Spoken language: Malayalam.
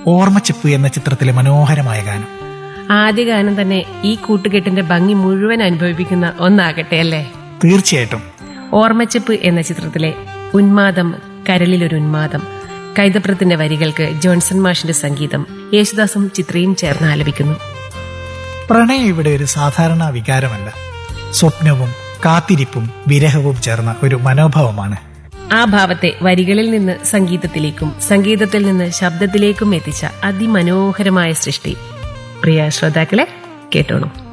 ഓർമ്മച്ചെപ്പ് എന്ന ചിത്രത്തിലെ മനോഹരമായ ഗാനം ആദ്യ ഗാനം തന്നെ ഈ കൂട്ടുകെട്ടിന്റെ ഭംഗി മുഴുവൻ അനുഭവിപ്പിക്കുന്ന ഒന്നാകട്ടെ അല്ലേ തീർച്ചയായിട്ടും ഓർമ്മച്ചെപ്പ് എന്ന ചിത്രത്തിലെ ഉന്മാദം കരളിലൊരു ഉന്മാദം കൈതപ്രത്തിന്റെ വരികൾക്ക് ജോൺസൺ മാഷിന്റെ സംഗീതം യേശുദാസും ചിത്രയും ചേർന്ന് ആലപിക്കുന്നു പ്രണയം ഇവിടെ ഒരു സാധാരണ വികാരമല്ല സ്വപ്നവും കാത്തിരിപ്പും വിരഹവും ചേർന്ന ഒരു മനോഭാവമാണ് ആ ഭാവത്തെ വരികളിൽ നിന്ന് സംഗീതത്തിലേക്കും സംഗീതത്തിൽ നിന്ന് ശബ്ദത്തിലേക്കും എത്തിച്ച അതിമനോഹരമായ സൃഷ്ടി പ്രിയ ശ്രോതാക്കളെ കേട്ടോളൂ